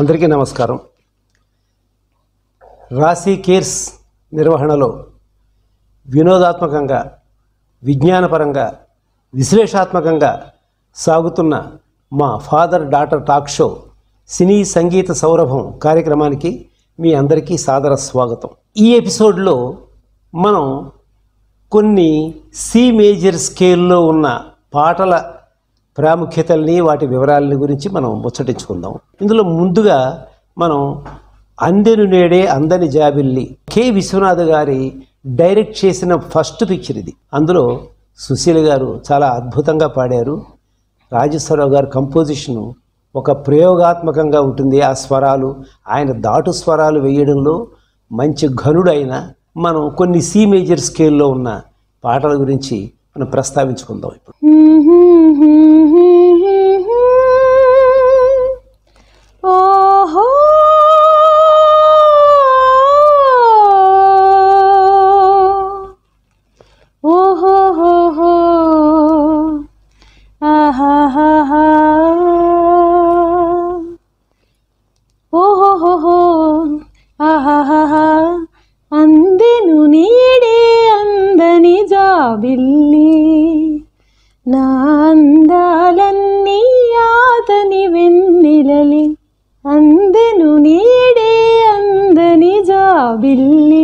అందరికీ నమస్కారం రాశి కేర్స్ నిర్వహణలో వినోదాత్మకంగా విజ్ఞానపరంగా విశ్లేషాత్మకంగా సాగుతున్న మా father daughter talk show cine సంగీత సౌరభం కార్యక్రమానికి మీ అందరికీ సాదర స్వాగతం ఈ ఎపిసోడ్లో మనం కొన్ని సి మేజర్ స్కేల్లో ఉన్న పాటల ప్రాముఖ్యతల్ని వాటి వివరాలని గురించి మనం ముచ్చటించుకుందాం ఇందులో ముందుగా మనం అందెను నేడే అందని జాబిల్లి కె విశ్వనాథ్ గారి డైరెక్ట్ చేసిన ఫస్ట్ పిక్చర్ ఇది అందులో సుశీల గారు చాలా అద్భుతంగా పాడారు రాజేశ్వరరావు గారి కంపోజిషను ఒక ప్రయోగాత్మకంగా ఉంటుంది ఆ స్వరాలు ఆయన దాటు స్వరాలు వేయడంలో మంచి ఘనుడైన మనం కొన్ని సి మేజర్ స్కేల్లో ఉన్న పాటల గురించి మనం ప్రస్తావించుకుందాం ఇప్పుడు ఓహో ఓహో హో హో ఆహాహాహా ఓహో హో హో ఆహాహాహా అందెను నీడే అందని జాబిల్లి నా అందాలన్నీ ఆతని వెన్నెలలి అందెను నీడే అందని జాబిల్లి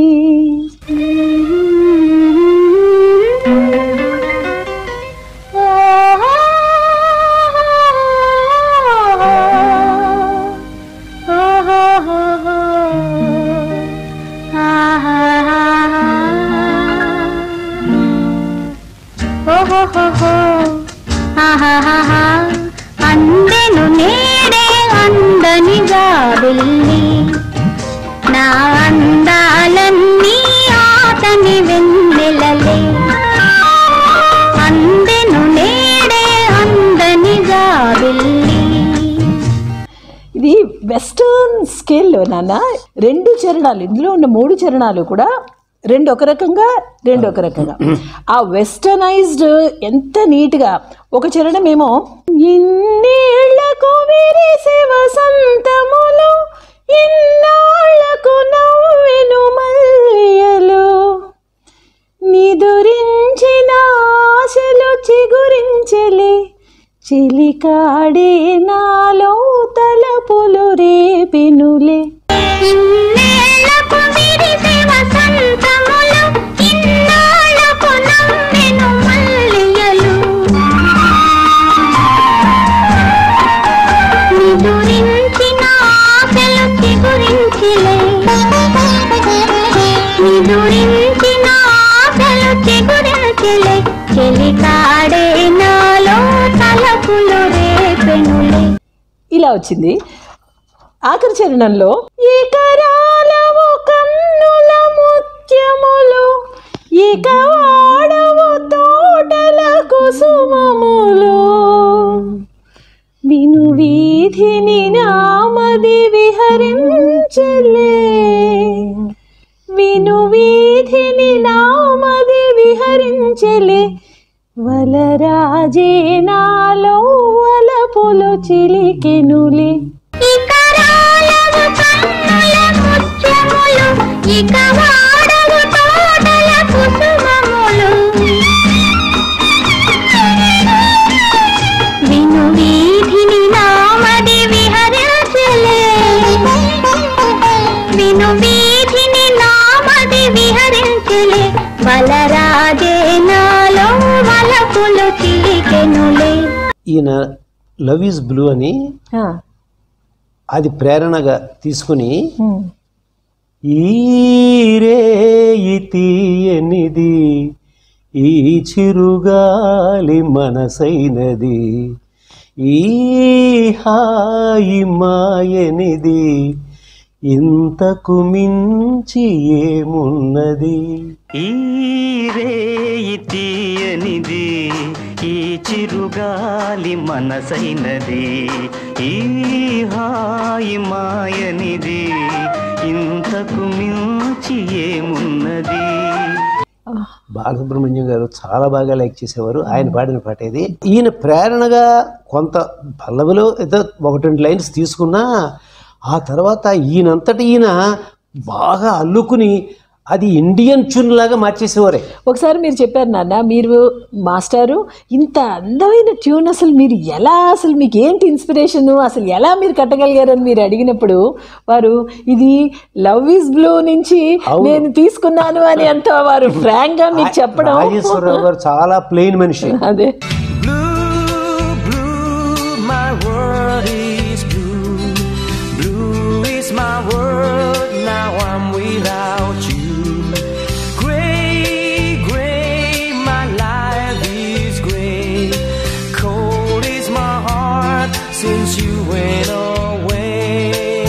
ఓహోహోహో, ఆహాహాహా, అందెను నేడే అందని జాబిల్లి నా అందాలన్నీ ఆతని వెన్నెలలే అందెను నేడే అందని జాబిల్లి ఇది వెస్టర్న్ స్కేల్లో నాన్న రెండు చరణాలు ఇందులో ఉన్న మూడు చరణాలు కూడా రెండు ఒక రకంగా రెండు ఒక రకంగా ఆ వెస్టర్నైజ్డ్ ఎంత నీట్గా ఒక చరణం ఏమో ఇన్నేళ్లకు విరిసే వసంతములు ఇన్నాళ్లకు నవ్వెను మల్లియలు నిదురించిన ఆశలు చిగురించలే చిలికాడే నాలో తలపులు రేపెనులే ఇన్నేళ్లకు విరిసే వసంతములు, ఇన్నాళ్లకు నవ్వెను మల్లియలు. నిదురించిన ఆశలు చిగురించిలే. నిదురించిన ఆశలు చిగురించిలే. చెలికాడే నాలో తలపులు రేపెనులే ఇలా వచ్చింది ఆఖరి చరణంలో ఇకరాలవు కన్నుల ముత్యములు ఇక వాడవు తోటల కుసుమములు విను వీధిని నామది విహరించలే విను వీధిని నామది విహరించలే వలరాజే నాలో వలపులు చిలికెనులే ఇకరాలవు కన్నుల ముత్యములు, ఇక వాడవు తోటల కుసుమములు. విను వీధిని నామది విహరించలే. విను వీధిని నామది విహరించలే. వలరాజే నాలో వలపులు చిలికెనులే ఈయన లవ్ ఈజ్ బ్లూ అని ఆ, అది ప్రేరణగా తీసుకుని ఉమ్. ఈరే తీయనిది ఈ చిరుగాలి మనసైనది ఈ హాయి మాయనిది ఇంతకు మించి ఏమున్నది ఈ రేయి తీయనిది ఈ చిరుగాలి మనసైనది ఈ హాయి మాయనిది ఇంతకు మించి ఏమున్నది బాలసుబ్రహ్మణ్యం గారు చాలా బాగా లైక్ చేసేవారు ఆయన పాడిన పాట ఇది ఈయన ప్రేరణగా కొంత పల్లవిలో ఏదో ఒకటి రెండు లైన్స్ తీసుకున్నా ఆ తర్వాత ఈయనంతటి ఈయన బాగా అల్లుకుని అది ఇండియన్ ట్యూన్ లాగా మార్చేసేవారే ఒకసారి మీరు చెప్పారు నాన్న మీరు మాస్టారు ఇంత అందమైన ట్యూన్ అసలు మీరు ఎలా అసలు మీకు ఏంటి ఇన్స్పిరేషన్ అసలు ఎలా మీరు కట్టగలిగారని మీరు అడిగినప్పుడు వారు ఇది లవ్ ఈజ్ బ్లూ నుంచి నేను తీసుకున్నాను అని అంత వారు ఫ్రాంక్ గా మీకు చెప్పడం రాజేశ్వరరావు గారు చాలా ప్లెయిన్ మనిషి అదే Blue, blue, my world is blue. Blue is my world, now I'm without you. Gray, gray, my life is gray. Cold is my heart since you went away.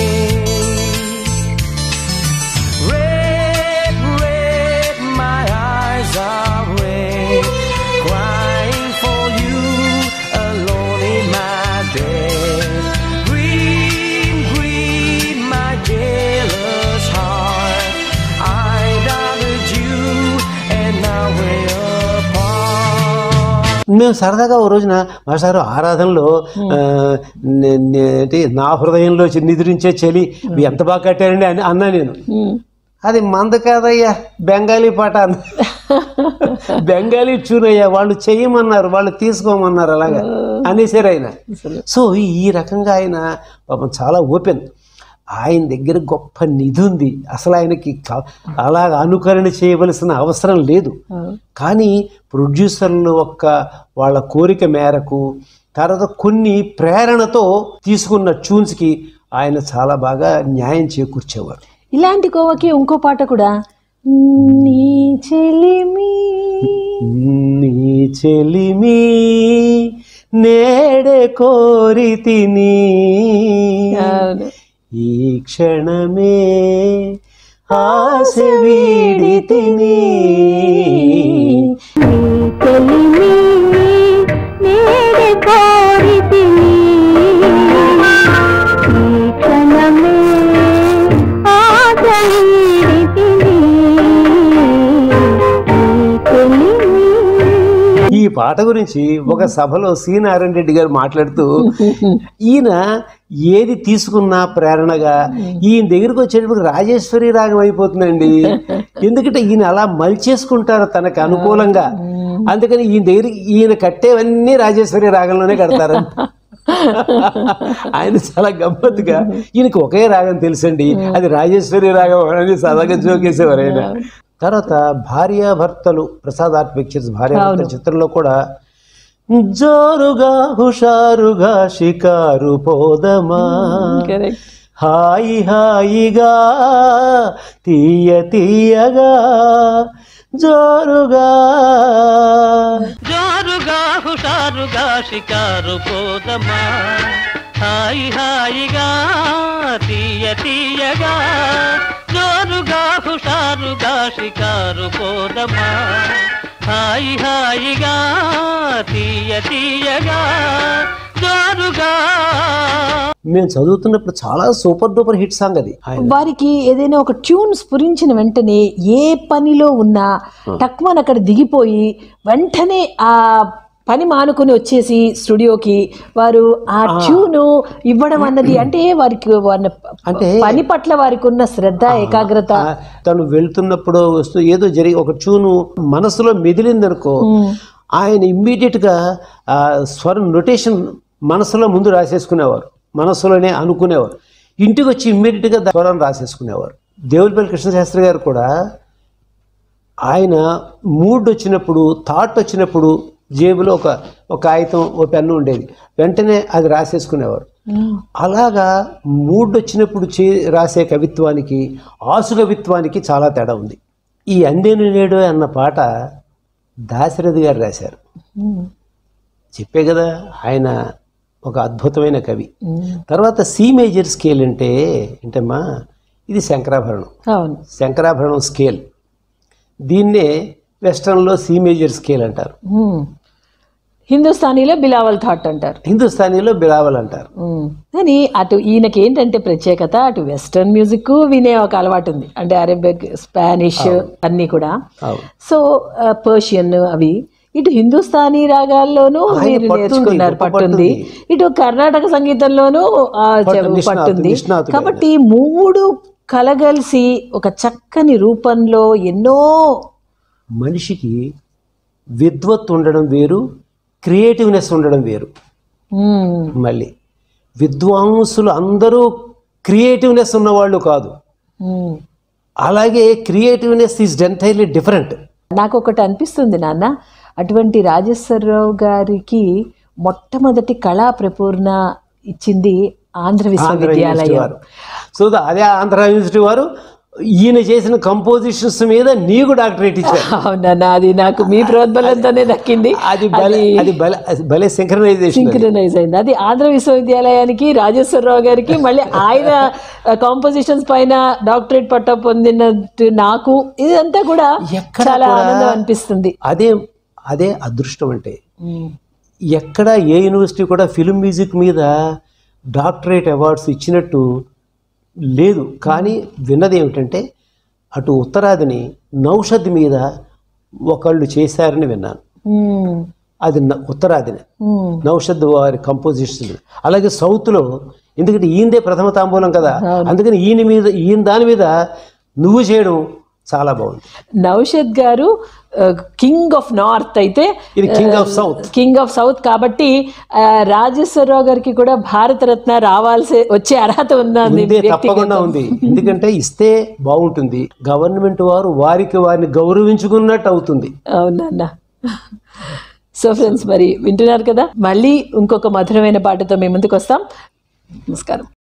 Red, red, my eyes are red, crying for you alone in my bed. Green, green, my jealous heart. I doubted you, and now we're apart. మేము సరదాగా ఓ రోజున మా sir ఆరాధనలో ఆ, నే- నే- ఏంటి నా హృదయంలో చి- నిద్రించే చెలి ఇవి ఎంత బాగా కట్టారండి అని అన్నా నేను అది మంద కాదయ్యా బెంగాలీ పాట అన్న బెంగాలీ ట్యూన్ అయ్యా వాళ్ళు చేయమన్నారు వాళ్ళు తీసుకోమన్నారు అలాగా అనేసారు ఆయన సో ఈ రకంగా ఆయన పాపం చాలా ఓపెన్ ఆయన దగ్గర గొప్ప నిధి ఉంది అసలు ఆయనకి క- అలాగ అనుకరణ చేయవలసిన అవసరం లేదు కానీ ప్రొడ్యూసర్లు ఒక్క వాళ్ళ కోరిక మేరకు తర్వాత కొన్ని ప్రేరణతో తీసుకున్న ట్యూన్స్కి ఆయన చాలా బాగా న్యాయం చేకూర్చేవారు ఇలాంటి కోవకి ఇంకో పాట కూడా నీ చెలిమి నీ చెలిమి నేడే కోరి తిని అవును. ఈ క్షణమే ఆశ వీడి తిని తెలిమి నేడే కోరితిని ఈ క్షణమే ఆశ వీడితిని ఈ తెలిమి ఈ పాట గురించి ఒక సభలో సి నారాయణ రెడ్డి గారు మాట్లాడుతూ ఈయన ఏది తీసుకున్నా ప్రేరణగా ఈయన దగ్గరికి వచ్చేటప్పుడు రాజేశ్వరి రాగం అయిపోతుందండి ఎందుకంటే ఈయన అలా మలిచేసుకుంటారు తనకు అనుకూలంగా అందుకని ఈయన దగ్గరికి ఈయన కట్టేవన్నీ రాజేశ్వరి రాగంలోనే కడతారు ఆయన చాలా గమ్మత్తుగా ఈయనకి ఒకే రాగం తెలుసండి అది రాజేశ్వరి రాగం అని సదాగా జోకేసేవారు ఆయన తర్వాత భార్యాభర్తలు ప్రసాద్ ఆర్ట్ పిక్చర్స్ భార్యాభర్తల చిత్రంలో కూడా జోరుగా హుషారుగా షికారు పోదమా కరెక్ట్ హాయి హాయిగా తీయ తీయగా జోరుగా జోరుగా హుషారుగా షికారు పోదమా హాయి హాయిగా తీయ తీయగా జోరుగా హుషారుగా షికారు పోదమా హాయి హాయిగా తీయ తీయగా జోరుగా మేము చదువుతున్నప్పుడు చాలా సూపర్ డూపర్ హిట్ సాంగ్ అది ఆయన వారికి ఏదైనా ఒక ట్యూన్ స్ఫురించిన వెంటనే ఏ పనిలో ఉన్నా టక్మన్ అక్కడ దిగిపోయి వెంటనే ఆ పని మానుకొని వచ్చేసి స్టూడియోకి వారు ఆ ట్యూన్ ఇవ్వడం అన్నది అంటే వారికి వారి అంటే పని పట్ల వారికి ఉన్న శ్రద్ధ ఏకాగ్రత ఆ, తను వెళ్తున్నప్పుడు వస్తూ ఏదో జరిగి ఒక చూను మనసులో మెదిలిందనుకో ఆయన ఇమ్మీడియట్గా ఆ స్వరం నొటేషన్ మనసులో ముందు రాసేసుకునేవారు మనసులోనే అనుకునేవారు ఇంటికి వచ్చి ఇమ్మీడియట్గా దా- స్వరం రాసేసుకునేవారు దేవులపల్లి కృష్ణశాస్త్రి గారు కూడా ఆయన మూడ్ వచ్చినప్పుడు థాట్ వచ్చినప్పుడు జేబులో ఒక ఒక కాగితం ఒక పెన్ను ఉండేది వెంటనే అది రాసేసుకునేవారు అలాగా మూడ్ వచ్చినప్పుడు చే రాసే కవిత్వానికి ఆసు కవిత్వానికి చాలా తేడా ఉంది ఈ అందేను నేడు అన్న పాట దాశరథి గారు రాశారు చెప్పే కదా ఆయన ఒక అద్భుతమైన కవి తర్వాత సి మేజర్ స్కేల్ అంటే ఏంటమ్మా ఇది శంకరాభరణం అవును శంకరాభరణం స్కేల్ దీన్నే వెస్ట్రన్లో సి మేజర్ స్కేల్ అంటారు హ్మ్. హిందుస్థానీలో బిలావల్ థాట్ అంటారు హిందుస్థానీలో బిలావల్ అంటారు మ్మ్. కానీ అటు ఈయనకి ఏంటంటే ప్రత్యేకత అటు వెస్టర్న్ మ్యూజిక్ వినే ఒక అలవాటు ఉంది అంటే అరేబిక్ స్పానిష్ అన్నీ కూడా అవును. సో ఆ, పర్షియన్ అవి ఇటు హిందుస్థానీ రాగాల్లోనూ ఆయన మీరు పట్టుంది, నేర్చుకున్నారు గొప్ప పట్టుంది ఇటు కర్ణాటక సంగీతంలోనూ ఆ, పట్టు, చె- నిష్ణాతు- పట్టుంది నిష్ణాతుడు కాబట్టి ఈ మూడు కలగలిసి ఒక చక్కని రూపంలో ఎన్నో మనిషికి విద్వత్ ఉండడం వేరు క్రియేటివ్నెస్ ఉండడం వేరు మ్మ్. మళ్ళీ విద్వాంసులు అందరూ క్రియేటివ్నెస్ ఉన్నవాళ్ళు కాదు మ్మ్. అలాగే క్రియేటివ్నెస్ ఈజ్ ఎంటైర్లీ డిఫరెంట్ నాకు ఒకటి అనిపిస్తుంది నాన్న అటువంటి రాజేశ్వరరావు గారికి మొట్టమొదటి కళా ప్రపూర్ణ ఇచ్చింది ఆంధ్ర ఆంధ్ర యూనివర్సిటీ విశ్వవిద్యాలయం వారు సో ద- అదే ఆంధ్ర యూనివర్సిటీ వారు ఈయన చేసిన కంపోజిషన్స్ మీద నీకు డాక్టరేట్ ఇచ్చారు అవునన్నా అది నాకు మీ ప్రోద్బలంతోనే దక్కింది అది భలే అది భలే అది భలే సింక్రనైజేషన్ సింక్రనైజ్ అయింది అది ఆంధ్ర విశ్వవిద్యాలయానికి రాజేశ్వరరావు గారికి మళ్ళీ ఆయన కాంపోజిషన్స్ పైన డాక్టరేట్ పట్టా పొందినట్టు నాకు ఇదంతా కూడా ఎక్కడ చాలా కూడా- ఆనందం అనిపిస్తుంది అదే అదే అదృష్టం అంటే ఎక్కడ ఏ యూనివర్సిటీ కూడా ఫిల్మ్ మ్యూజిక్ మీద డాక్టరేట్ అవార్డ్స్ ఇచ్చినట్టు లేదు కానీ విన్నది ఏమిటంటే అటు ఉత్తరాదిని నౌషద్ మీద ఒకళ్ళు చేశారని విన్నాను మ్మ్. అది న- ఉత్తరాదిని మ్మ్. నౌషద్ వారి కంపోజిషన్ అలాగే సౌత్లో ఎందుకంటే ఈయనదే ప్రథమ తాంబూలం కదా అందుకని ఈయన మీద ఈయన దాని మీద నువ్వు చేయడం చాలా బాగుంది నౌషద్ గారు కింగ్ ఆఫ్ నార్త్ అయితే ఇది king of south king of south కాబట్టి ఆ, రాజేశ్వరరావు గారికి కూడా భారతరత్న రావాల్సి వచ్చే అర్హత ఉన్నది ఉందే తప్పకుండా ఉంది ఎందుకంటే ఇస్తే బాగుంటుంది గవర్నమెంట్ వారు వారికి వారిని గౌరవించుకున్నట్టు అవుతుంది అవునన్నా సో ఫ్రెండ్స్ మరి వింటున్నారు కదా మళ్ళీ ఇంకొక మధురమైన పాటతో మేము ముందుకు వస్తాం నమస్కారం